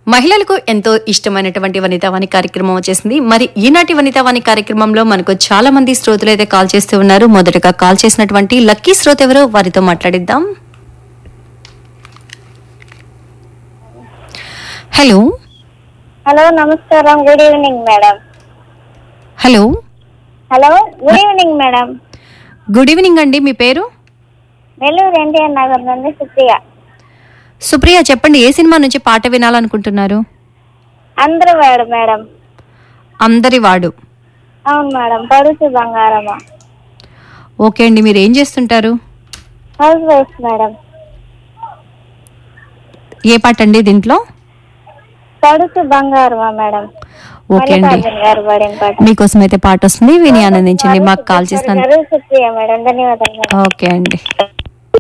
మహిళలకు ఎంతో ఇష్టమైనటువంటి వనితావాణి కార్యక్రమం వచ్చేసింది మరి ఈనాటి వనితావాణి కార్యక్రమంలో మనకు చాలా మంది శ్రోతలు అయితే కాల్ చేస్తూ ఉన్నారు మొదటగా కాల్ చేసినటువంటి లక్కీ శ్రోత ఎవరో వారితో మాట్లాడిద్దాం హలో హలో నమస్కారం good evening madam hello hello good evening madam good evening అండి మీ పేరు నెల్లూరు ఎన్టీఆర్ నగర్ నుండి సుప్రియ సుప్రియ చెప్పండి ఏ సినిమా నుంచి పాట వినాలనుకుంటున్నారు అందరూ వాడు మేడం అందరి వాడు అవును మేడం పరుసు బంగారమా ఓకే అండి మీరు ఏం చేస్తుంటారు హౌస్ వైఫ్ మేడం ఏ పాట అండి దీంట్లో పడుసు బంగారమా మేడం ఓకే అండి మల్లికార్జున్ గారు పాడిన పాట మీకోసం అయితే పాట వస్తుంది విని ఆనందించండి మాకు కాల్ చేసినందుకు గారు సుప్రియ మేడం ధన్యవాదాలు మేడం ఓకే అండి